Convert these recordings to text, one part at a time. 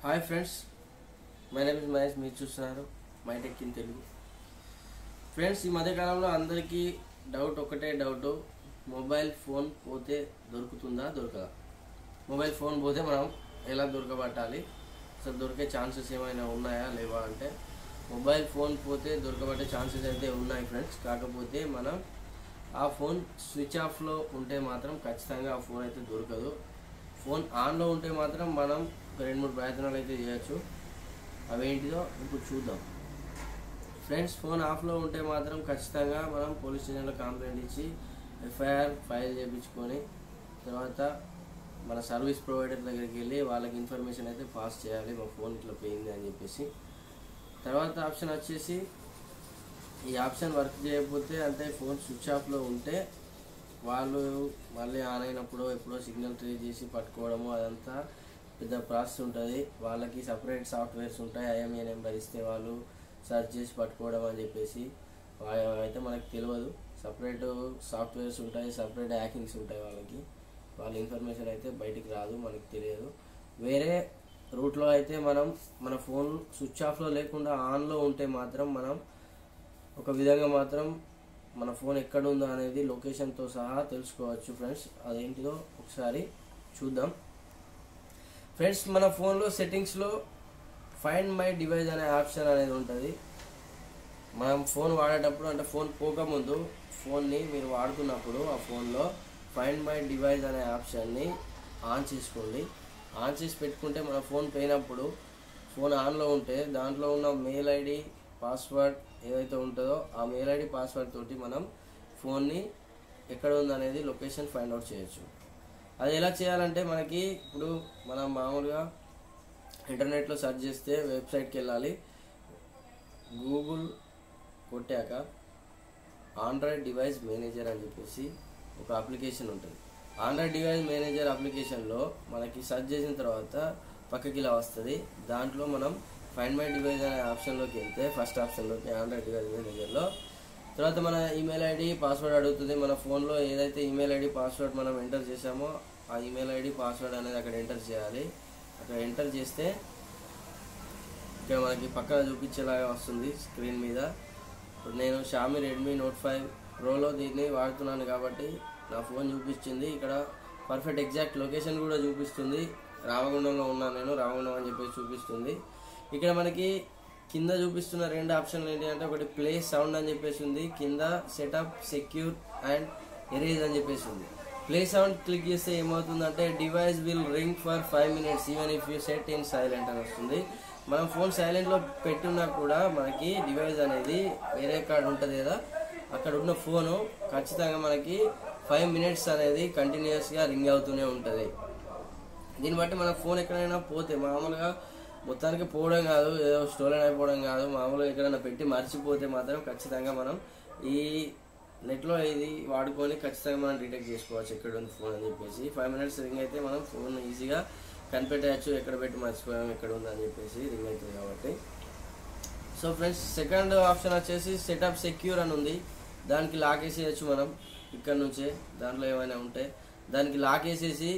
hi friends my name is Mahesh మీరు చూస్తున్నారు my tech in Telugu friends ఈ మధ్యకాలంలో అందరికీ డౌట్ ఒకటే డౌట్ మొబైల్ ఫోన్ పోతే దొరుకుతుందా దొరకదా మొబైల్ ఫోన్ పోతే మనం ఎలా దొరకబట్టాలి అసలు దొరికే ఛాన్సెస్ ఏమైనా ఉన్నాయా లేవా అంటే మొబైల్ ఫోన్ పోతే దొరకబట్టే ఛాన్సెస్ అయితే ఉన్నాయి ఫ్రెండ్స్ కాకపోతే మనం ఆ ఫోన్ స్విచ్ ఆఫ్లో ఉంటే మాత్రం ఖచ్చితంగా ఆ ఫోన్ అయితే దొరకదు ఫోన్ ఆన్లో ఉంటే మాత్రం మనం ఒక రెండు మూడు ప్రయత్నాలు అయితే చేయొచ్చు అవేంటిదో ఇప్పుడు చూద్దాం ఫ్రెండ్స్ ఫోన్ ఆఫ్లో ఉంటే మాత్రం ఖచ్చితంగా మనం పోలీస్ స్టేషన్లో కంప్లైంట్ ఇచ్చి ఎఫ్ఐఆర్ ఫైల్ చేయించుకొని తర్వాత మన సర్వీస్ ప్రొవైడర్ దగ్గరికి వెళ్ళి వాళ్ళకి ఇన్ఫర్మేషన్ అయితే పాస్ చేయాలి మా ఫోన్ ఇట్లా పోయింది అని చెప్పేసి తర్వాత ఆప్షన్ వచ్చేసి ఈ ఆప్షన్ వర్క్ చేయకపోతే అంటే ఫోన్ స్విచ్ ఆఫ్లో ఉంటే వాళ్ళు మళ్ళీ ఆన్ అయినప్పుడు ఎప్పుడో సిగ్నల్ ట్రేస్ చేసి పట్టుకోవడము అదంతా పెద్ద ప్రాసెస్ ఉంటుంది వాళ్ళకి సపరేట్ సాఫ్ట్వేర్స్ ఉంటాయి ఐఎంఏ నెంబర్ ఇస్తే వాళ్ళు సెర్చ్ చేసి పట్టుకోవడం అని చెప్పేసి వా- అయితే మనకు తెలియదు సపరేట్ సాఫ్ట్వేర్స్ ఉంటాయి సపరేట్ హ్యాకింగ్స్ ఉంటాయి వాళ్ళకి వాళ్ళ ఇన్ఫర్మేషన్ అయితే బయటికి రాదు మనకి తెలియదు వేరే రూట్లో అయితే మనం మన ఫోన్ స్విచ్ ఆఫ్లో లేకుండా ఆన్లో ఉంటే మాత్రం మనం ఒక విధంగా మాత్రం మన ఫోన్ ఎక్కడ ఉందో అనేది లొకేషన్తో సహా తెలుసుకోవచ్చు ఫ్రెండ్స్ అదేంటిదో ఒకసారి చూద్దాం ఫ్రెండ్స్ మన ఫోన్లో సెట్టింగ్స్లో ఫైండ్ మై డివైస్ అనే ఆప్షన్ అనేది ఉంటుంది మనం ఫోన్ వాడేటప్పుడు అంటే ఫోన్ పోకముందు ఫోన్ని మీరు వాడుతున్నప్పుడు ఆ ఫోన్లో ఫైండ్ మై డివైస్ అనే ఆప్షన్ని ఆన్ చేసుకోండి ఆన్ చేసి పెట్టుకుంటే మన ఫోన్ పోయినప్పుడు ఫోన్ ఆన్లో ఉంటే దాంట్లో ఉన్న మెయిల్ ఐడి పాస్వర్డ్ ఏదైతే ఉంటుందో ఆ మెయిల్ ఐడి పాస్వర్డ్ తోటి మనం ఫోన్ని ఎక్కడ ఉందనేది లొకేషన్ ఫైండ్ అవుట్ చేయొచ్చు అది ఎలా చేయాలంటే మనకి ఇప్పుడు మనం మామూలుగా ఇంటర్నెట్లో సెర్చ్ చేస్తే వెబ్సైట్కి వెళ్ళాలి గూగుల్ కొట్టాక ఆండ్రాయిడ్ డివైస్ మేనేజర్ అని చెప్పేసి ఒక అప్లికేషన్ ఉంటుంది ఆండ్రాయిడ్ డివైస్ మేనేజర్ అప్లికేషన్లో మనకి సెర్చ్ చేసిన తర్వాత పక్కకి ఇలా వస్తుంది దాంట్లో మనం ఫైండ్ మై డివైస్ అనే ఆప్షన్లోకి వెళ్తే ఫస్ట్ ఆప్షన్లోకి ఆండ్రాయిడ్ డివైస్ మేనేజర్లో తర్వాత మన ఈమెయిల్ ఐడి పాస్వర్డ్ అడుగుతుంది మన ఫోన్లో ఏదైతే ఈమెయిల్ ఐడి పాస్వర్డ్ మనం ఎంటర్ చేసామో ఆ ఈమెయిల్ ఐడి పాస్వర్డ్ అనేది అక్కడ ఎంటర్ చేయాలి అక్కడ ఎంటర్ చేస్తే ఇక్కడ మనకి పక్కన చూపించేలాగా వస్తుంది స్క్రీన్ మీద ఇప్పుడు నేను షామి రెడ్మీ నోట్ ఫైవ్ ప్రోలో దీన్ని వాడుతున్నాను కాబట్టి నా ఫోన్ చూపించింది ఇక్కడ పర్ఫెక్ట్ ఎగ్జాక్ట్ లొకేషన్ కూడా చూపిస్తుంది రామగుండంలో ఉన్నాను నేను రామగుండం అని చెప్పేసి చూపిస్తుంది ఇక్కడ మనకి కింద చూపిస్తున్న రెండు ఆప్షన్లు ఏంటి అంటే ఒకటి ప్లే సౌండ్ అని చెప్పేసి ఉంది కింద సెటప్ సెక్యూర్ అండ్ ఎరేజ్ అని చెప్పేసి ఉంది ప్లే సౌండ్ క్లిక్ చేస్తే ఏమవుతుందంటే device will ring for five minutes even if you set in silent అని వస్తుంది మనం ఫోన్ సైలెంట్లో పెట్టున్నా కూడా మనకి డివైస్ అనేది వేరే కార్డ్ ఉంటుంది కదా అక్కడ ఉన్న ఫోను ఖచ్చితంగా మనకి ఫైవ్ మినిట్స్ అనేది కంటిన్యూస్గా రింగ్ అవుతూనే ఉంటుంది దీన్ని బట్టి మన ఫోన్ ఎక్కడైనా పోతే మామూలుగా మొత్తానికి పోవడం కాదు ఏదో స్టోలన్ అయిపోవడం కాదు మామూలుగా ఎక్కడైనా పెట్టి మర్చిపోతే మాత్రం ఖచ్చితంగా మనం ఈ నెట్లో ఇది వాడుకొని ఖచ్చితంగా మనం డిటెక్ట్ చేసుకోవచ్చు ఎక్కడ ఉంది ఫోన్ అని చెప్పేసి ఫైవ్ మినిట్స్ రింగ్ అయితే మనం ఫోన్ ఈజీగా కనిపెట్టవచ్చు ఎక్కడ పెట్టి మర్చిపోయాం ఎక్కడ ఉంది అని చెప్పేసి రింగ్ అవుతుంది కాబట్టి సో ఫ్రెండ్స్ సెకండ్ ఆప్షన్ వచ్చేసి సెటప్ సెక్యూర్ అని ఉంది దానికి లాక్ వేసేయచ్చు మనం ఇక్కడ నుంచే దాంట్లో ఏమైనా ఉంటే దానికి లాక్ వేసేసి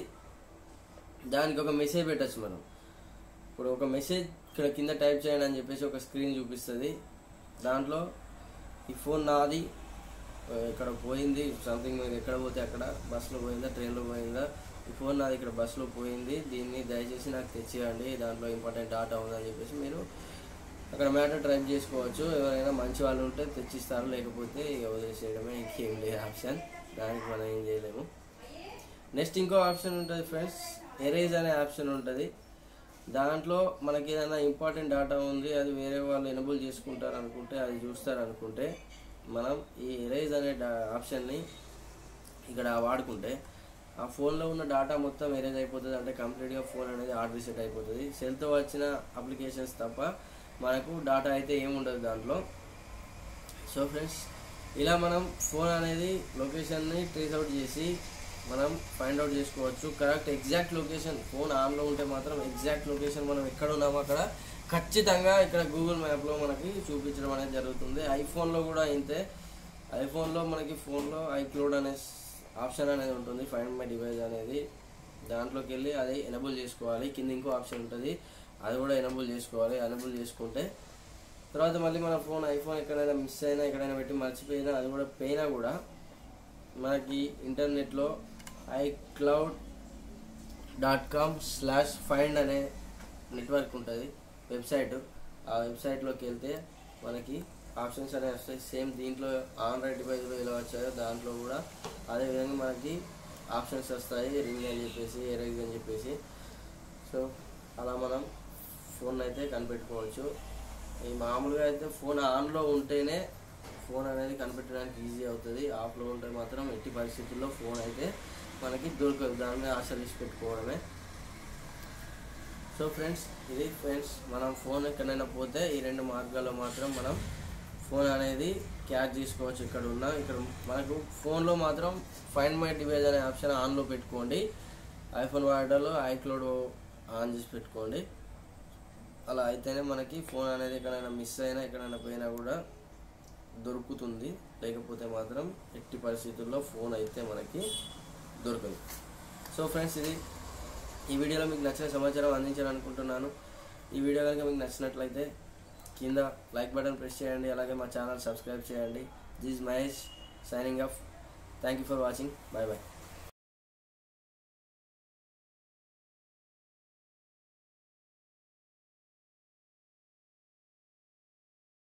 దానికి ఒక మెసేజ్ పెట్టచ్చు మనం ఇప్పుడు ఒక మెసేజ్ ఇక్కడ కింద టైప్ చేయండి అని చెప్పేసి ఒక స్క్రీన్ చూపిస్తుంది దాంట్లో ఈ ఫోన్ నాది ఆ, ఇక్కడ పోయింది సంథింగ్ మీరు ఎక్కడ పోతే అక్కడ బస్సులో పోయిందా ట్రైన్లో పోయిందా ఈ ఫోన్ నాది ఇక్కడ బస్సులో పోయింది దీన్ని దయచేసి నాకు తెచ్చియండి దాంట్లో ఇంపార్టెంట్ డాటా ఉందని చెప్పేసి మీరు అక్కడ మ్యాటర్ టైప్ చేసుకోవచ్చు ఎవరైనా మంచి వాళ్ళు ఉంటే తెచ్చిస్తారు లేకపోతే ఇక వదిలేసేయడమే ఇంకేం లేదు ఆప్షన్ దానికి మనం ఏం చేయలేము నెక్స్ట్ ఇంకో ఆప్షన్ ఉంటుంది ఫ్రెండ్స్ ఎరేజ్ అనే ఆప్షన్ ఉంటుంది దాంట్లో మనకి ఏదైనా ఇంపార్టెంట్ డేటా ఉంది అది వేరే వాళ్ళు ఎనబుల్ చేసుకుంటారు అనుకుంటే అది చూస్తారు అనుకుంటే మనం ఈ ఎరేజ్ అనే డా- ఆప్షన్ని ఇక్కడ వాడుకుంటే ఆ ఫోన్లో ఉన్న డేటా మొత్తం ఎరేజ్ అయిపోతుంది అంటే కంప్లీట్గా ఫోన్ అనేది హార్డ్ రీసెట్ అయిపోతుంది సెల్తో వచ్చిన అప్లికేషన్స్ తప్ప మనకు డేటా అయితే ఏముండదు దాంట్లో సో ఫ్రెండ్స్ ఇలా మనం ఫోన్ అనేది లొకేషన్ని ట్రేస్ అవుట్ చేసి మనం ఫైండ్ అవుట్ చేసుకోవచ్చు కరెక్ట్ ఎగ్జాక్ట్ లొకేషన్ ఫోన్ ఆన్లో ఉంటే మాత్రం ఎగ్జాక్ట్ లొకేషన్ మనం ఎక్కడ ఉన్నామో అక్కడ ఖచ్చితంగా ఇక్కడ గూగుల్ మ్యాప్లో మనకి చూపించడం అనేది జరుగుతుంది ఐఫోన్లో కూడా ఇంతే ఐఫోన్లో మనకి ఫోన్లో ఐక్లౌడ్ అనే ఆప్షన్ అనేది ఉంటుంది ఫైండ్ మై డివైస్ అనేది దాంట్లోకి వెళ్ళి అది ఎనబుల్ చేసుకోవాలి కింద ఇంకో ఆప్షన్ ఉంటుంది అది కూడా ఎనబుల్ చేసుకోవాలి ఎనబుల్ చేసుకుంటే తర్వాత మళ్ళీ మన ఫోన్ ఐఫోన్ ఎక్కడైనా మిస్ అయినా ఎక్కడైనా పెట్టి మర్చిపోయినా అది కూడా పోయినా కూడా మనకి ఇంటర్నెట్లో iCloud dot com slash find అనే నెట్వర్క్ ఉంటుంది వెబ్సైట్ ఆ వెబ్సైట్లోకి వెళ్తే మనకి ఆప్షన్స్ అనేవి వస్తాయి సేమ్ దీంట్లో ఆండ్రాయిడ్ డివైస్లో ఎలా వచ్చాయో దాంట్లో కూడా అదే విధంగా మనకి ఆప్షన్స్ వస్తాయి రింగ్ అని చెప్పేసి ఎరేజ్ అని చెప్పేసి సో అలా మనం ఫోన్ అయితే కనిపెట్టుకోవచ్చు ఈ మామూలుగా అయితే ఫోన్ ఆన్లో ఉంటేనే ఫోన్ అనేది కనిపెట్టడానికి ఈజీ అవుతుంది ఆఫ్లో ఉంటే మాత్రం ఎట్టి పరిస్థితుల్లో ఫోన్ అయితే మనకి దొరకదు దాన్ని ఆశ్రయించి పెట్టుకోవడమే సో ఫ్రెండ్స్ ఇది ఫ్రెండ్స్ మనం ఫోన్ ఎక్కడైనా పోతే ఈ రెండు మార్గాల్లో మాత్రం మనం ఫోన్ అనేది క్యాచ్ చేసుకోవచ్చు ఇక్కడ ఉన్న ఇక్కడ మనకు ఫోన్లో మాత్రం ఫైండ్ మై డివైస్ అనే ఆప్షన్ ఆన్లో పెట్టుకోండి ఐఫోన్ వాడటంలో ఐక్లౌడ్ ఆన్ చేసి పెట్టుకోండి అలా అయితేనే మనకి ఫోన్ అనేది ఎక్కడైనా మిస్ అయినా ఎక్కడైనా పోయినా కూడా దొరుకుతుంది లేకపోతే మాత్రం ఎట్టి పరిస్థితుల్లో ఫోన్ అయితే మనకి దొరకదు సో ఫ్రెండ్స్ ఇది ఈ వీడియోలో మీకు నచ్చిన సమాచారం అందించాలనుకుంటున్నాను ఈ వీడియో కనుక మీకు నచ్చినట్లయితే కింద లైక్ బటన్ ప్రెస్ చేయండి అలాగే మా ఛానల్ సబ్స్క్రైబ్ చేయండి this Mahesh signing off thank you for watching bye bye